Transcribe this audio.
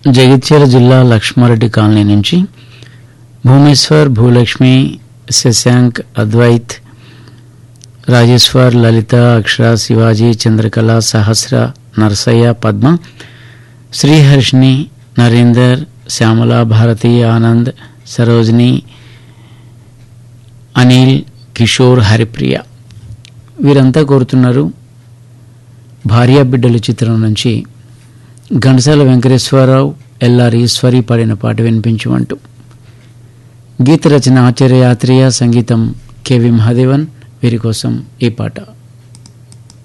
జగిత్యాల జిల్లా లక్ష్మారెడ్డి కాలనీ నుంచి భూమేశ్వర్ భూలక్ష్మి శశాంక్ అద్వైత్ రాజేశ్వర్ లలిత అక్షర శివాజీ చంద్రకళ సహస్ర నరసయ్య పద్మ శ్రీహర్షిని నరేందర్ శ్యామల భారతి ఆనంద్ సరోజిని అనిల్ కిషోర్ హరిప్రియ వీరంతా కోరుతున్నారు భార్యా బిడ్డలు చిత్రం నుంచి ఘంటసాల వెంకటేశ్వరరావు ఎల్ఆర్ ఈశ్వరి పాడిన పాట వినిపించమంటూ గీత రచన ఆచార్య యాత్రేయ సంగీతం కెవి మహాదేవన్ వీరి కోసం ఈ పాట